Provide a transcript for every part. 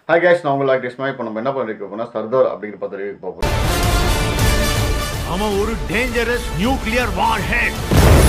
hi cash நான் உங்களை கிருஷ்ணா இப்போ நம்ம என்ன பண்ணிருக்கோம் அப்படின்னா சர்தார் அப்படிங்கிற பத்து ரிவ்யூ பார்ப்போம் அவன் ஒரு dangerous nuclear warhead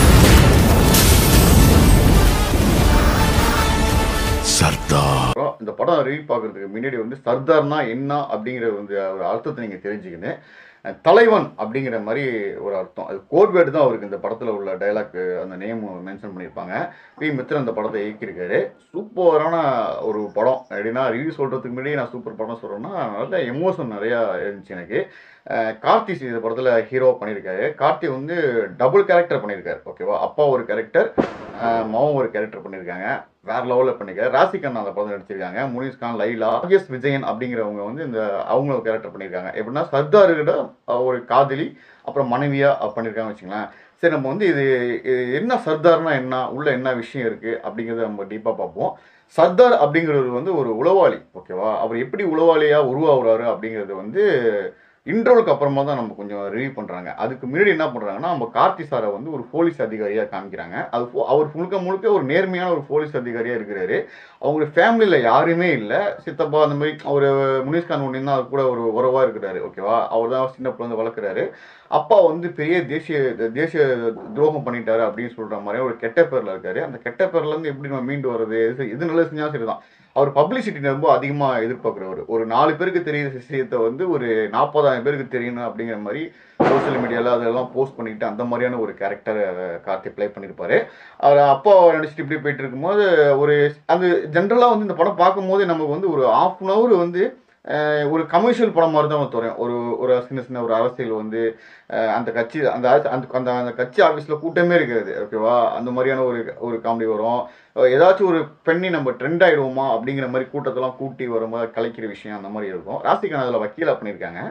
Sardar அப்புறம் இந்த படம் ரிவ்யூ பார்க்கறதுக்கு முன்னாடி வந்து சர்தார்னா என்ன அப்படிங்கிற வந்து ஒரு அர்த்தத்தை நீங்கள் தெரிஞ்சுக்கணும் அஹ் தலைவன் அப்படிங்கிற மாதிரி ஒரு அர்த்தம் அது கோட் வேர்டு தான் அவருக்கு இந்த படத்தில் உள்ள டைலாக் அந்த நேம் மென்ஷன் பண்ணியிருப்பாங்க வி மித்ரன் இந்த படத்தை இயக்கியிருக்காரு சூப்பரான ஒரு படம் எப்படின்னா ரிவ்யூ சொல்கிறதுக்கு முன்னாடி நான் சூப்பர் படம் சொல்கிறேன்னா நல்ல எமோஷன் நிறையா இருந்துச்சு எனக்கு அஹ் கார்த்தி இந்த படத்தில் ஹீரோ பண்ணியிருக்காரு கார்த்தி வந்து டபுள் கேரக்டர் பண்ணியிருக்காரு ஓகேவா அப்பா ஒரு கேரக்டர் மாவும் ஒரு கேரக்டர் பண்ணியிருக்காங்க வேற லெவலில் பண்ணியிருக்காரு ராசிகண்ணா அந்த படம் நடிச்சிருக்காங்க முனிஸ் கான் லைலா எஸ் விஜயன் அப்படிங்கிறவங்க வந்து இந்த அவங்க ஒரு கேரக்டர் பண்ணியிருக்காங்க எப்படின்னா சர்தார்கிட்ட ஒரு காதலி அப்புறம் மனைவியா பண்ணியிருக்காங்க வச்சுங்களேன் சரி நம்ம வந்து இது இது என்ன சர்தார்னா என்ன உள்ள என்ன விஷயம் இருக்கு அப்படிங்கிறத நம்ம டீப்பாக பார்ப்போம் சர்தார் அப்படிங்கிறவர் வந்து ஒரு உளவாளி ஓகேவா அவர் எப்படி உளவாளியா உருவாகுறாரு அப்படிங்கிறது வந்து இன்ட்ரோலுக்கு அப்புறமா தான் நம்ம கொஞ்சம் ரிவ்யூ பண்ணுறாங்க அதுக்கு முன்னாடி என்ன பண்ணுறாங்கன்னா நம்ம கார்த்தி சாரை வந்து ஒரு போலீஸ் அதிகாரியாக காமிக்கிறாங்க அது போ- அவர் முழுக்க முழுக்க ஒரு நேர்மையான ஒரு போலீஸ் அதிகாரியாக இருக்கிறாரு அவங்க ஃபேமிலியில் யாருமே இல்லை சித்தப்பா அந்த மாதிரி ஒரு முனிஷ்கான் ஒன்று தான் அவர் கூட ஒரு உறவாக இருக்கிறாரு ஓகேவா அவர் தான் சின்ன பிள்ளை வளர்க்குறாரு அப்பா வந்து பெரிய தேசிய தேசிய துரோகம் பண்ணிட்டாரு அப்படின்னு சொல்கிற மாதிரி ஒரு கெட்ட பேரில் இருக்காரு அந்த கெட்ட பேர்லேருந்து எப்படி நம்ம மீண்டு வர்றது எது எது நல்லது செஞ்சாலும் சரிதான் அவர் பப்ளிசிட்டி ரொம்ப அதிகமாக எதிர்பார்க்குறவர் ஒரு நாலு பேருக்கு தெரியுற விஷயத்தை வந்து ஒரு நாற்பதாயிரம் பேருக்கு தெரியணும் அப்படிங்கிற மாதிரி சோஷியல் மீடியாவில் அதெல்லாம் போஸ்ட் பண்ணிட்டு அந்த மாதிரியான ஒரு கேரக்டர் கார்த்தி ப்ளே பண்ணியிருப்பாரு அவர் அப்பா நடிச்சுட்டு இப்படி போயிட்டு இருக்கும்போது ஒரு அந்த ஜென்ரலாக வந்து இந்த படம் பார்க்கும்போது நமக்கு வந்து ஒரு ஆஃப் அன் ஹவர் வந்து அஹ், ஒரு கமர்ஷியல் படம் மாதிரி தான் தோணும் ஒரு ஒரு சின்ன சின்ன ஒரு அரசியல் வந்து அஹ், அந்த கட்சி அந்த அரசு- அந்த அந்த அந்த கட்சி ஆஃபீஸில் கூட்டமே இருக்காது ஓகேவா அந்த மாதிரியான ஒரு ஒரு காமெடி வரும் அஹ், ஏதாச்சும் ஒரு பெண்ணி நம்ம ட்ரெண்ட் ஆயிடுவோமா அப்படிங்கிற மாதிரி கூட்டத்தெல்லாம் கூட்டி வரும்போது கலைக்கிற விஷயம் அந்த மாதிரி இருக்கும் ராசிகண்ணா அதில் வக்கீலாக பண்ணியிருக்காங்க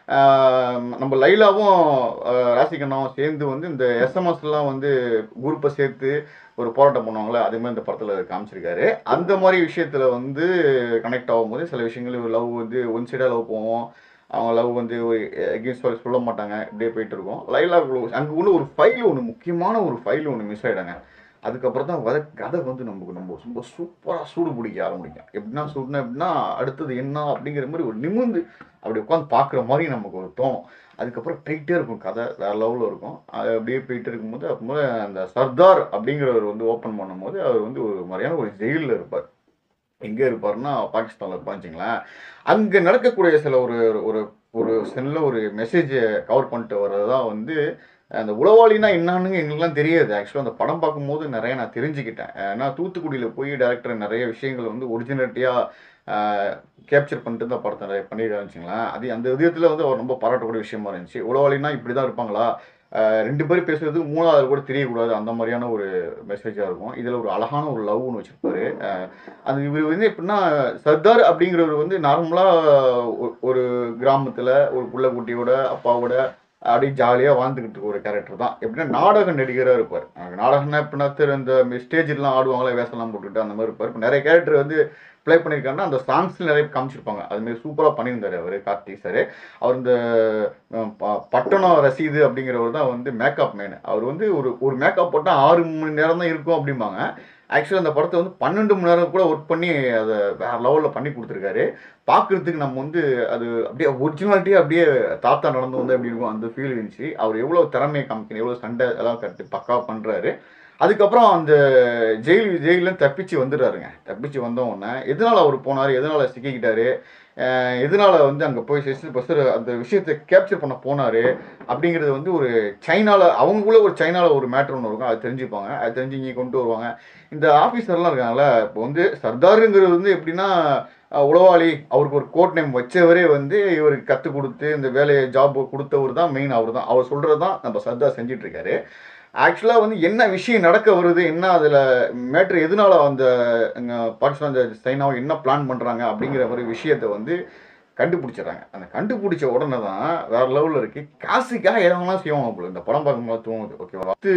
ஆஹ் நம்ம லைலாவும் ஆஹ் ராசிகண்ணாவும் சேர்ந்து வந்து இந்த எஸ்எம்எஸ்லாம் வந்து குரூப்பை சேர்த்து ஒரு போராட்டம் பண்ணுவாங்களே அதே மாதிரி இந்த படத்தில் காமிச்சிருக்காரு அந்த மாதிரி விஷயத்தில் வந்து கனெக்ட் ஆகும்போது சில விஷயங்கள் லவ் வந்து ஒன் சைடாக லவ் போவோம் அவங்க லவ் வந்து எகென்ஸ்ட் சொல்ல மாட்டாங்க இப்படியே போயிட்டு இருக்கும் லைலா அங்கே உள்ள ஒரு ஃபைல் ஒன்று முக்கியமான ஒரு ஃபைல் ஒன்று மிஸ் ஆகிடாங்க அதுக்கப்புறம் தான் வத கதை வந்து நமக்கு நம்ம ரொம்ப சூப்பராக சூடு பிடிக்க ஆரம்பிக்கும் எப்படின்னா சூடுனா எப்படின்னா அடுத்தது என்ன அப்படிங்கிற மாதிரி ஒரு நிமிர்ந்து அப்படி உட்காந்து பார்க்குற மாதிரி நமக்கு ஒரு தோணும் அதுக்கப்புறம் போயிட்டே இருக்கும் கதை வேற லெவலில் இருக்கும் அது அப்படியே போயிட்டு இருக்கும்போது அப்போ அந்த சர்தார் அப்படிங்கிறவர் வந்து ஓப்பன் பண்ணும்போது அவர் வந்து ஒரு மாதிரியான ஒரு ஜெயிலில் இருப்பார் எங்கே இருப்பாருன்னா பாகிஸ்தானில் இருப்பாச்சுங்களேன் அங்கே நடக்கக்கூடிய சில ஒரு ஒரு ஒரு சில ஒரு மெசேஜை கவர் பண்ணிட்டு வர்றது தான் வந்து அந்த உளவாளினா என்னன்னு எங்களுக்குலாம் தெரியாது ஆக்சுவலாக அந்த படம் பார்க்கும்போது நிறைய நான் தெரிஞ்சுக்கிட்டேன் ஏன்னா தூத்துக்குடியில் போய் டேரக்டர் நிறைய விஷயங்கள் வந்து ஒரிஜினாலிட்டியாக கேப்சர் பண்ணிட்டு இந்த படத்தை நிறைய பண்ணியிருக்காருச்சுங்களேன் அது அந்த விதத்தில் வந்து அவர் ரொம்ப பாராட்டக்கூடிய விஷயமா இருந்துச்சு உளவாளினா இப்படி தான் இருப்பாங்களா ஆஹ் ரெண்டு பேரும் பேசுறது மூணாவது கூட தெரியக்கூடாது அந்த மாதிரியான ஒரு மெசேஜாக இருக்கும் இதில் ஒரு அழகான ஒரு லவ் ஒன்று வச்சுருப்பாரு அது இவர் வந்து எப்படின்னா சர்தார் அப்படிங்கிறவர் வந்து நார்மலாக ஒரு கிராமத்தில் ஒரு புள்ள குட்டியோட அப்பாவோட அப்படியே ஜாலியாக வாழ்ந்துக்கிட்டு இருக்க ஒரு கேரக்டர் தான் எப்படின்னா நாடக நடிகராக இருப்பார் அஹ் நாடகம்னா எப்படின்னா திரு இந்த ஸ்டேஜ்லாம் ஆடுவாங்களே வேஷம்லாம் போட்டுட்டு அந்த மாதிரி இருப்பார் இப்ப நிறைய கேரக்டர் வந்து ப்ளே பண்ணியிருக்காருன்னா அந்த சாங்ஸில் நிறைய காமிச்சிருப்பாங்க அதுமாரி சூப்பராக பண்ணியிருந்தாரு அவர் கார்த்திக் சார் அவர் இந்த அஹ், ப- பட்டணம் ரசீது அப்படிங்கிறவர் தான் வந்து மேக்கப் மேனு அவர் வந்து ஒரு ஒரு மேக்கப் போட்டால் ஆறு மணி நேரம் தான் இருக்கும் அப்படிம்பாங்க ஆக்சுவலாக அந்த படத்தை வந்து பன்னெண்டு மணி நேரம் கூட ஒர்க் பண்ணி அதை வேற லெவலில் பண்ணி கொடுத்துருக்காரு பார்க்குறதுக்கு நம்ம வந்து அது அப்படியே ஒரிஜினாலிட்டியாக அப்படியே தாத்தா நடந்து வந்து அப்படி இருக்கும் அந்த ஃபீல் இருந்துச்சு அவர் எவ்வளோ திறமையை காமிக்கணும் எவ்வளோ சண்டை எல்லாம் கட்டு பக்கா பண்ணுறாரு அதுக்கப்புறம் அந்த ஜெயில் ஜெயிலேருந்து தப்பிச்சு வந்துடுறாருங்க தப்பிச்சு வந்த உடனே எதனால் அவர் போனார் எதனால் சிக்கிக்கிட்டாரு அஹ் எதனால வந்து அங்கே போய் செஸ் பஸ்ஸர் அந்த விஷயத்தை கேப்சர் பண்ண போனார் அப்படிங்கிறது வந்து ஒரு சைனாவில் அவங்களுக்குள்ள ஒரு சைனாவில் ஒரு மேட்ரு ஒன்று இருக்கும் அது தெரிஞ்சுப்பாங்க அது தெரிஞ்சு இங்கே கொண்டு வருவாங்க இந்த ஆஃபீஸர்லாம் இருக்காங்கல்ல இப்போ வந்து சர்தாருங்கிறது வந்து எப்படின்னா அஹ், உளவாளி அவருக்கு ஒரு கோட் நேம் வச்சவரே வந்து இவருக்கு கற்றுக் கொடுத்து இந்த வேலையை ஜாப் கொடுத்தவர் தான் மெயின் அவர் தான் அவர் சொல்கிறது தான் நம்ம சர்தார் செஞ்சுட்டு இருக்காரு ஆக்சுவலாக வந்து என்ன விஷயம் நடக்க வருது என்ன அதில் மேட்ரு எதனால அந்த இங்க பாகிஸ்தான் இந்த சைனாவை என்ன பிளான் பண்ணுறாங்க அப்படிங்கிற மாதிரி விஷயத்தை வந்து கண்டுபிடிச்சிடுறாங்க அந்த கண்டுபிடிச்ச உடனே தான் வேற லெவலில் இருக்கு காசுக்காக எதவங்களாம் செய்வாங்க போல இந்த படம் பார்க்கும்போது தோணுது ஓகேவா பத்து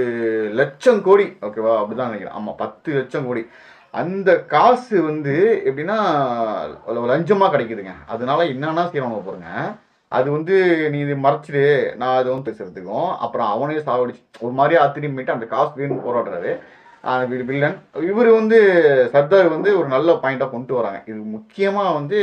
லட்சம் கோடி ஓகேவா அப்படிதான் நினைக்கிறேன் ஆமாம் பத்து லட்சம் கோடி அந்த காசு வந்து எப்படின்னா லஞ்சமாக கிடைக்குதுங்க அதனால என்னன்னா செய்யணும் பாருங்க அது வந்து நீ இது மறைச்சிடு நான் அது வந்து பேசுறதுக்கும் அப்புறம் அவனே சாவடிச்சு ஒரு மாதிரியே அத்திரி மீட்டு அந்த காசு வேணும்னு போராடுறாரு வில்லன் இவர் வந்து சர்தார் வந்து ஒரு நல்ல பாயிண்டாக கொண்டு வராங்க இது முக்கியமாக வந்து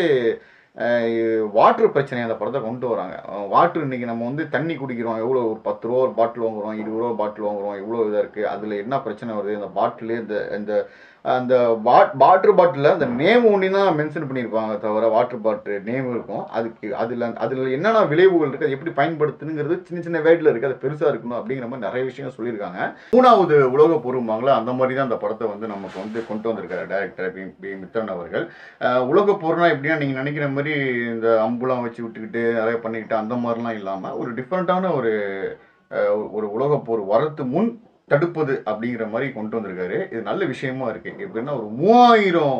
வாட்டர் பிரச்சனை அந்த படத்தை கொண்டு வராங்க வாட்டர் இன்னைக்கு நம்ம வந்து தண்ணி குடிக்கிறோம் எவ்வளோ ஒரு பத்து ரூபா ஒரு பாட்டில் வாங்குறோம் இருபது ரூபா பாட்டில் வாங்குறோம் எவ்வளோ இதாக இருக்குது அதில் என்ன பிரச்சனை வருது இந்த பாட்டில் இந்த இந்த அந்த வாட் வாட்டர் பாட்டிலில் அந்த நேம் ஒன்றி தான் மென்ஷன் பண்ணியிருப்பாங்க தவிர வாட்டர் பாட்டில் நேம் இருக்கும் அதுக்கு அதில் அதில் என்னென்ன விளைவுகள் இருக்குது அது எப்படி பயன்படுத்துனுங்கிறது சின்ன சின்ன வேட்டில் இருக்குது அது பெருசாக இருக்கணும் அப்படிங்கிற மாதிரி நிறைய விஷயங்கள் சொல்லியிருக்காங்க மூணாவது உலக பொருவாங்களா அந்த மாதிரி தான் அந்த படத்தை வந்து நமக்கு வந்து கொண்டு வந்திருக்காரு டேரக்டர் பி பி மித்ரன் அவர்கள் அஹ் உலக போர்னா எப்படின்னா நீங்கள் நினைக்கிற மாதிரி இந்த அம்புலாம் வச்சு விட்டுக்கிட்டு நிறைய பண்ணிக்கிட்டு அந்த மாதிரிலாம் இல்லாமல் ஒரு டிஃப்ரெண்ட்டான ஒரு அஹ், ஒரு உலக போர் வரத்து முன் தடுப்பது அப்படிங்கிற மாதிரி கொண்டு வந்திருக்காரு இது நல்ல விஷயமா இருக்கு எப்படின்னா ஒரு மூவாயிரம்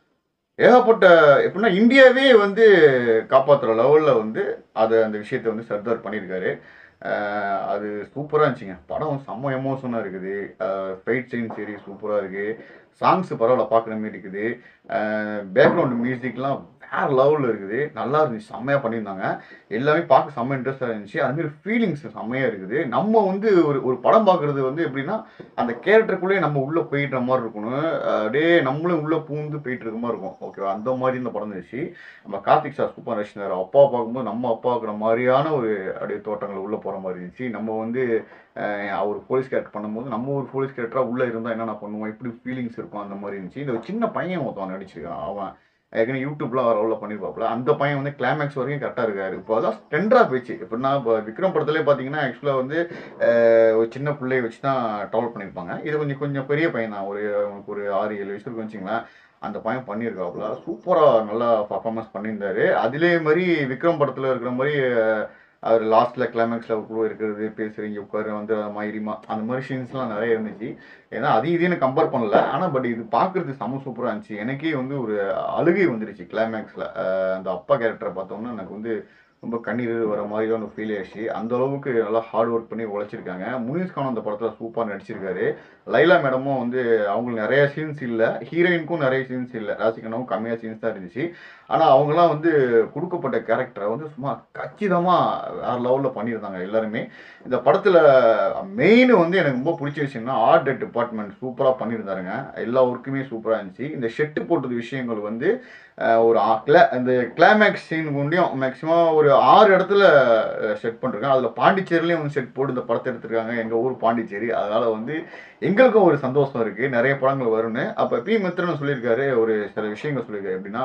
ஏகப்பட்ட எப்படின்னா இந்தியாவே வந்து காப்பாற்றுற லெவலில் வந்து அதை அந்த விஷயத்தை வந்து சர்தார் பண்ணியிருக்காரு அஹ் அது சூப்பராக இருந்துச்சுங்க படம் செம்ம எமோஷனாக இருக்குது ஃபைட் சீன் சரி சூப்பராக இருக்குது சாங்ஸ் பரவாயில்ல பார்க்குற மாதிரி இருக்குது பேக்ரவுண்ட் மியூசிக்லாம் வேற லெவலில் இருக்குது நல்லா இருந்துச்சு செம்மையாக பண்ணியிருந்தாங்க எல்லாமே பார்க்க செம்ம இன்ட்ரெஸ்டாக இருந்துச்சு அதுமாரி ஃபீலிங்ஸ் செம்மையாக இருக்குது நம்ம வந்து ஒரு ஒரு படம் பார்க்குறது வந்து எப்படின்னா அந்த கேரக்டருக்குள்ளேயே நம்ம உள்ளே போயிடுற மாதிரி இருக்கணும் அஹ் அப்படியே நம்மளும் உள்ளே பூந்து போயிட்டு இருக்க மாதிரி இருக்கும் ஓகேவா அந்த மாதிரி இந்த படம் இருந்துச்சு நம்ம கார்த்திக் சார் சூப்பர் ரசினார் அப்பா பார்க்கும்போது நம்ம அப்பா இருக்கிற மாதிரியான ஒரு அப்படியே தோட்டங்கள் உள்ளே போகிற மாதிரி இருந்துச்சு நம்ம வந்து அஹ், அவர் போலீஸ் கேரக்டர் பண்ணும்போது நம்ம ஒரு போலீஸ் கேரக்டராக உள்ளே இருந்தால் என்னென்ன பண்ணுவோம் இப்படி ஃபீலிங்ஸ் இருக்கும் அந்த மாதிரி இருந்துச்சு இந்த ஒரு சின்ன பையன் ஒருத்தவன் நடிச்சிருக்கான் அவன் ஏற்கனவே யூடியூப்லாம் வர உள்ள பண்ணியிருப்பாப்புல அந்த பையன் வந்து கிளைமேக்ஸ் வரைக்கும் கரெக்டாக இருக்காரு இப்போ அதான் டெண்டராக போயிடுச்சு எப்படின்னா இப்போ விக்ரம் படத்துலேயே பார்த்தீங்கன்னா ஆக்சுவலாக வந்து அஹ், ஒரு சின்ன பிள்ளைய வச்சு தான் ட்ராவல் பண்ணியிருப்பாங்க இது கொஞ்சம் கொஞ்சம் பெரிய பையன் தான் ஒரு அவனுக்கு ஒரு ஆறு ஏழு வயசு இருக்குன்னு வச்சுங்களேன் அந்த பையன் பண்ணியிருக்காப்புல சூப்பராக நல்லா பர்ஃபார்மன்ஸ் பண்ணியிருந்தாரு அதிலே மாதிரி விக்ரம் படத்தில் இருக்கிற மாதிரி அஹ், அவர் லாஸ்ட்டில் கிளைமேக்ஸில் குழு இருக்கிறது பேசுகிறீங்க உட்காரு வந்து மயிரிமா அந்த மாதிரி சீன்ஸ்லாம் நிறைய இருந்துச்சு ஏன்னா அது இதையும் கம்பேர் பண்ணல ஆனால் பட் இது பார்க்குறது செம சூப்பராக இருந்துச்சு எனக்கே வந்து ஒரு அழுகை வந்துருச்சு கிளைமேக்ஸில் அந்த அப்பா கேரக்டரை பார்த்தோம்னா எனக்கு வந்து ரொம்ப கண்ணீர் வர மாதிரியான ஒரு ஃபீல் ஆயிடுச்சு அந்த அளவுக்கு நல்லா ஹார்ட் ஒர்க் பண்ணி உழைச்சிருக்காங்க முனிஸ் கான் அந்த படத்தில் சூப்பராக நடிச்சிருக்காரு லைலா மேடமும் வந்து அவங்களுக்கு நிறைய சீன்ஸ் இல்லை ஹீரோயினுக்கும் நிறைய சீன்ஸ் இல்லை ராசிகனாவும் கம்மியாக சீன்ஸ் தான் இருந்துச்சு ஆனால் அவங்களாம் வந்து கொடுக்கப்பட்ட கேரக்டரை வந்து சும்மா கச்சிதமாக வேற லெவலில் பண்ணியிருந்தாங்க எல்லாருமே இந்த படத்தில் மெயின் வந்து எனக்கு ரொம்ப பிடிச்ச விஷயம்னா ஆர்ட் டிபார்ட்மெண்ட் சூப்பராக பண்ணியிருந்தாருங்க எல்லா ஒர்க்குமே சூப்பராக இருந்துச்சு இந்த ஷெட்டு போட்டது விஷயங்கள் வந்து அஹ், ஒரு ஆ- cla- இந்த கிளைமேக்ஸ் சீன் கொண்டியும் மேக்ஸிமம் ஒரு ஆறு இடத்துல செட் பண்ணிருக்காங்க அதில் பாண்டிச்சேரிலையும் வந்து செட் போட்டு இந்த படத்தை எடுத்திருக்காங்க எங்கள் ஊர் பாண்டிச்சேரி அதனால் வந்து எங்களுக்கும் ஒரு சந்தோஷம் இருக்குது நிறைய படங்கள் வரும்னு அப்போ பி மித்ரன் சொல்லியிருக்காரு ஒரு சில விஷயங்கள் சொல்லியிருக்காரு எப்படின்னா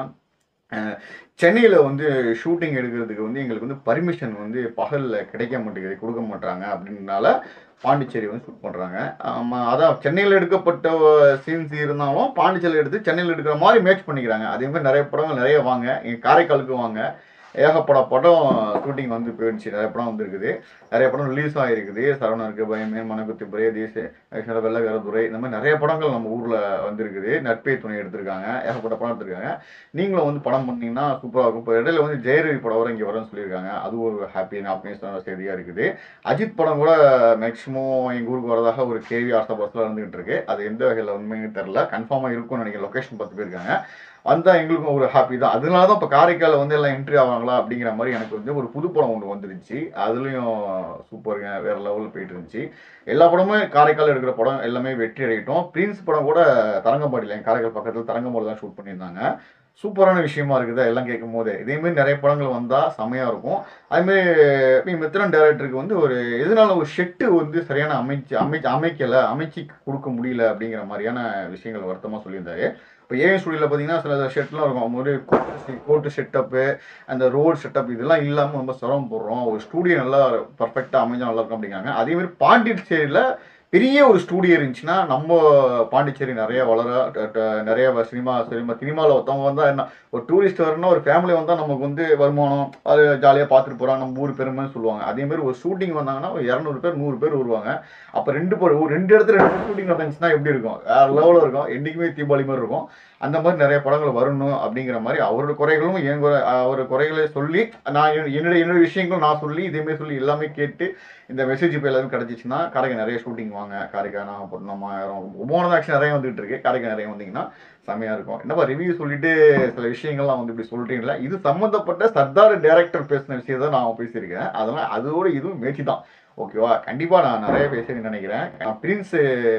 சென்னையில் வந்து ஷூட்டிங் எடுக்கிறதுக்கு வந்து எங்களுக்கு வந்து பர்மிஷன் வந்து பகலில் கிடைக்க மாட்டேங்குது கொடுக்க மாட்டாங்க அப்படின்றனால பாண்டிச்சேரி வந்து ஷூட் பண்ணுறாங்க ஆமாம் அதான் சென்னையில் எடுக்கப்பட்ட சீன்ஸ் இருந்தாலும் பாண்டிச்சேரியில் எடுத்து சென்னையில் எடுக்கிற மாதிரி மேட்ச் பண்ணிக்கிறாங்க அதே மாதிரி நிறைய படங்கள் நிறைய வாங்க இங்கே காரைக்காலுக்கு வாங்க ஏகப்பட படம் ஷூட்டிங் வந்து போயிடுச்சு நிறைய படம் வந்துருக்குது நிறைய படம் ரிலீஸ் ஆகிருக்குது சரவணருக்கு பயமே மனக்குத்தி புரே தேச ஆக்சுவலாக வெள்ளக்காரதுரை இந்த மாதிரி நிறைய படங்கள் நம்ம ஊரில் வந்திருக்குது நட்பே துணை எடுத்திருக்காங்க ஏகப்பட்ட படம் எடுத்திருக்காங்க நீங்களும் வந்து படம் பண்ணீங்கன்னா சூப்பராக இருக்கும் இப்போ இடையில வந்து ஜெயரவி படம் வர இங்கே வரும்னு சொல்லியிருக்காங்க அது ஒரு ஹாப்பி ஹாப்பினஸான செய்தியாக இருக்குது அஜித் படம் கூட மேக்ஸிமம் எங்கள் ஊருக்கு வரதாக ஒரு கேவி ஆர்த்தா பஸ்ஸில் இருந்துகிட்டு இருக்கு அது எந்த வகையில் உண்மைன்னு தெரில கன்ஃபார்மாக இருக்கும்னு நினைக்கிறேன் லொக்கேஷன் பார்த்து போயிருக்காங்க வந்தால் எங்களுக்கும் ஒரு ஹாப்பி தான் அதனால தான் இப்போ காரைக்காலில் வந்து எல்லாம் என்ட்ரி ஆவாங்களா அப்படிங்கிற மாதிரி எனக்கு வந்து ஒரு புது படம் ஒன்று வந்துருச்சு அதுலேயும் சூப்பருங்க வேறு லெவலில் போயிட்டு இருந்துச்சு எல்லா படமும் காரைக்கால் எடுக்கிற படம் எல்லாமே வெற்றி அடையிட்டோம் பிரின்ஸ் படம் கூட தரங்கம்பாடியில் என் காரைக்கால் பக்கத்தில் தரங்கம்பாடி தான் ஷூட் பண்ணியிருந்தாங்க சூப்பரான விஷயமா இருக்குது எல்லாம் கேட்கும் போது இதேமாரி நிறைய படங்கள் வந்தால் செமையாக இருக்கும் அதுமாரி மித்ரன் டேரக்டருக்கு வந்து ஒரு எதனால ஒரு ஷெட்டு வந்து சரியான அமைச்சு அமை அமைக்கலை அமைச்சு கொடுக்க முடியல அப்படிங்கிற மாதிரியான விஷயங்கள் வருத்தமாக சொல்லியிருந்தாரு இப்போ ஏஎன் ஸ்டுடியோவில் பார்த்தீங்கன்னா சில ஷெட்லாம் இருக்கும் ஒரு கோட்டு செட்டப்பு அந்த ரோடு செட்டப் இதெல்லாம் இல்லாமல் ரொம்ப சிரமம் போடுறோம் ஒரு ஸ்டூடியோ நல்லா பர்ஃபெக்டாக அமைஞ்சா நல்லா இருக்கும் அப்படிங்கிறாங்க அதேமாதிரி பாண்டிச்சேரியில் பெரிய ஒரு ஸ்டூடியோ இருந்துச்சுன்னா நம்ம பாண்டிச்சேரி நிறைய வளர ட- ட- நிறைய சினிமா சினிமா சினிமாவில் ஒருத்தவங்க வந்தால் என்ன ஒரு டூரிஸ்ட் வரணும் ஒரு ஃபேமிலி வந்தால் நமக்கு வந்து வருமானம் அது ஜாலியாக பார்த்துட்டு போகிறாங்க நம்ம ஊர் பெருமைன்னு சொல்லுவாங்க அதே மாதிரி ஒரு ஷூட்டிங் வந்தாங்கன்னா ஒரு இரநூறு பேர் நூறு பேர் வருவாங்க அப்போ ரெண்டு பேர் ஒரு ரெண்டு இடத்துல ரெண்டு ஷூட்டிங் நடந்துச்சுன்னா எப்படி இருக்கும் வேற லெவலில் இருக்கும் என்றைக்குமே தீபாவளி மாதிரி இருக்கும் அந்த மாதிரி நிறைய படங்கள் வரணும் அப்படிங்கிற மாதிரி அவரோட குறைகளும் என் குறை அவர் குறைகளை சொல்லி நான் என்- என்னுடைய என்னுடைய விஷயங்களும் நான் சொல்லி இதேமாரி சொல்லி எல்லாமே கேட்டு இந்த மெசேஜ் இப்போ எல்லாரும் கிடச்சிச்சின்னா காரைக்கால் நிறைய ஷூட்டிங் வாங்க காரைக்கால் நாகப்பட்டினம் மாயிரம் ஒவ்வொரு ஆக்ஷன் நிறைய வந்துட்டு இருக்கு காரைக்கால் நிறைய வந்தீங்கன்னா செமையாக இருக்கும் என்னப்பா ரிவ்யூ சொல்லிட்டு சில விஷயங்கள்லாம் வந்து இப்படி சொல்லிட்டீங்களா இது சம்மந்தப்பட்ட சர்தார் டேரக்டர் பேசின விஷயத்தை நான் பேசியிருக்கேன் அதெல்லாம் அதோட இதுவும் மேட்சி தான் ஓகேவா கண்டிப்பாக நான் நிறைய பேசுறேன்னு நினைக்கிறேன் பிரின்ஸ்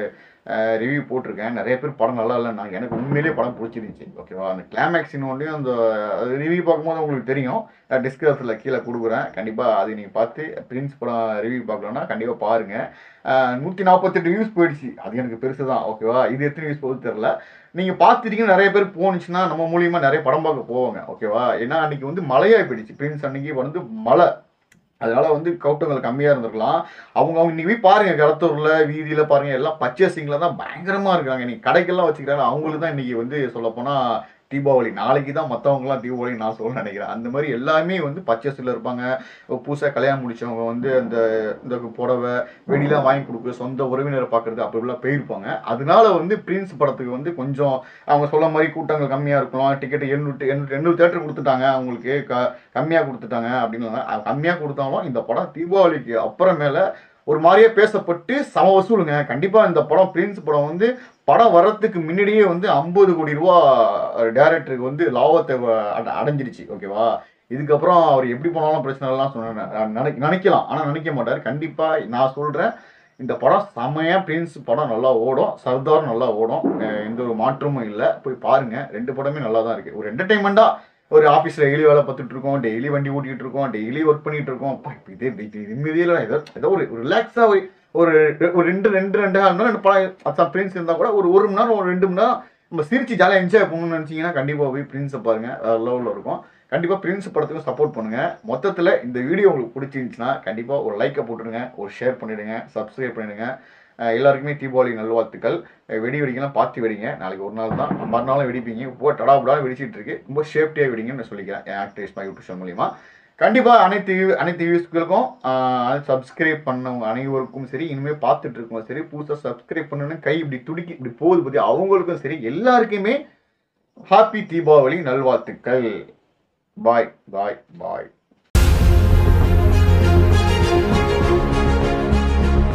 ரிவ்யூ போட்டிருக்கேன் நிறைய பேர் படம் நல்லா இல்லை நான் எனக்கு உண்மையிலேயே படம் பிடிச்சிருந்துச்சி ஓகேவா அந்த கிளைமேக்ஸ் ஒன்றையும் அந்த ரிவ்யூ பார்க்கும்போது உங்களுக்கு தெரியும் டிஸ்கிரிப்ஷனில் கீழே கொடுக்குறேன் கண்டிப்பாக அது நீங்கள் பார்த்து பிரின்ஸ் படம் ரிவ்யூ பார்க்கலன்னா கண்டிப்பாக பாருங்கள் நூற்றி நாற்பத்தெட்டு வியூஸ் போயிடுச்சு அது எனக்கு பெருசு தான் ஓகேவா இது எத்தனை வியூஸ் போகுது தெரில நீங்கள் பார்த்துட்டீங்கன்னா நிறைய பேர் போணுச்சுன்னா நம்ம மூலியமாக நிறைய படம் பார்க்க போவாங்க ஓகேவா ஏன்னா அன்றைக்கி வந்து மழையாக போயிடுச்சு பிரின்ஸ் அன்னைக்கு வந்து மழை அதனால வந்து கவுட்டங்கள் கம்மியாக இருந்திருக்கலாம் அவங்க அவங்க இன்னைக்கு போய் பாருங்க கடத்தூர்ல வீதியில பாருங்க எல்லாம் பர்ச்சேசிங்ல தான் பயங்கரமா இருக்காங்க இன்னைக்கு கடைக்கெல்லாம் வச்சுக்கிறாங்க அவங்களுக்கு தான் இன்னைக்கு வந்து சொல்ல போனா தீபாவளி நாளைக்கு தான் மற்றவங்கலாம் தீபாவளி நான் சொல்ல நினைக்கிறேன் அந்த மாதிரி எல்லாமே வந்து பர்ச்சேஸில் இருப்பாங்க புதுசாக கல்யாணம் முடிச்சவங்க வந்து அந்த இந்த புடவை வெடிலாம் வாங்கி கொடுக்க சொந்த உறவினரை பார்க்கறது அப்படிலாம் போயிருப்பாங்க அதனால வந்து பிரின்ஸ் படத்துக்கு வந்து கொஞ்சம் அவங்க சொல்ல மாதிரி கூட்டங்கள் கம்மியாக இருக்கலாம் டிக்கெட் எண்ணூற்று எண்ணூறு எண்ணூறு தேட்டர் கொடுத்துட்டாங்க அவங்களுக்கு க கம்மியாக கொடுத்துட்டாங்க அப்படின்னு கம்மியாக கொடுத்தாலும் இந்த படம் தீபாவளிக்கு அப்புறமேல ஒரு மாதிரியே பேசப்பட்டு சம வசூலுங்க கண்டிப்பாக இந்த படம் பிரின்ஸ் படம் வந்து படம் வர்றதுக்கு முன்னாடியே வந்து ஐம்பது கோடி ரூபா டேரக்டருக்கு வந்து லாபத்தை வ- அட- அடைஞ்சிருச்சு ஓகேவா இதுக்கப்புறம் அவர் எப்படி போனாலும் பிரச்சனை எல்லாம் சொன்ன நினை நினைக்கலாம் ஆனால் நினைக்க மாட்டார் கண்டிப்பாக நான் சொல்கிறேன் இந்த படம் செமையாக பிரின்ஸ் படம் நல்லா ஓடும் சர்தார் நல்லா ஓடும் அஹ் எந்த ஒரு மாற்றமும் இல்லை போய் பாருங்க ரெண்டு படமே நல்லா தான் இருக்குது ஒரு என்டர்டைன்மெண்ட்டாக ஒரு ஆஃபீஸில் டெய்லி வேலை பார்த்துட்டு இருக்கோம் டெய்லி வண்டி ஓட்டிகிட்டு இருக்கோம் டெய்லி ஒர்க் பண்ணிட்டு இருக்கோம் அப்பா, இப்ப இது இது நிம்மதியில் ஏதோ ஏதோ ஒரு ரிலாக்ஸாக ஒரு ஒரு ஒரு ரெண்டு ரெண்டு ரெண்டு மணி நேரம் ரெண்டு படம் அதான் பிரின்ஸ் இருந்தால் கூட ஒரு ஒரு மணி நேரம் ஒரு ரெண்டு மணி நேரம் நம்ம சிரிச்சு ஜாலியாக என்ஜாய் பண்ணணும்னு நினச்சிங்கன்னா கண்டிப்பாக போய் பிரின்ஸை பாருங்க வேறு லெவலில் இருக்கும் கண்டிப்பாக பிரின்ஸ் படத்துக்கும் சப்போர்ட் பண்ணுங்க மொத்தத்தில் இந்த வீடியோ உங்களுக்கு பிடிச்சிருந்துச்சுன்னா கண்டிப்பாக ஒரு லைக்கை போட்டுருங்க ஒரு ஷேர் பண்ணிடுங்க சப்ஸ்கிரைப் பண்ணிடுங்க அஹ் எல்லாருக்குமே தீபாவளி நல்வாழ்த்துக்கள் அஹ் வெடி வெடிக்கலாம் பார்த்து வெடிங்க நாளைக்கு ஒரு நாள் தான் மறுநாளும் வெடிப்பீங்க இப்போ டடாபுடா வெடிச்சிட்டு இருக்கு ரொம்ப சேஃப்டியாக வெடிங்கன்னு நான் சொல்லிக்கிறேன் என் ஆக்டிவிஸ் மை யூடியூப் சேனல் மூலியமா கண்டிப்பாக அனைத்து அனைத்து வியூஸ்களுக்கும் சப்ஸ்கிரைப் பண்ணவங்க அனைவருக்கும் சரி இனிமேல் பார்த்துட்டு இருக்கவங்க சரி புதுசாக சப்ஸ்கிரைப் பண்ணணும்னு கை இப்படி துடிக்கி இப்படி போகுது பற்றி அவங்களுக்கும் சரி எல்லாருக்குமே ஹாப்பி தீபாவளி நல்வாழ்த்துக்கள் பாய் பாய் பாய்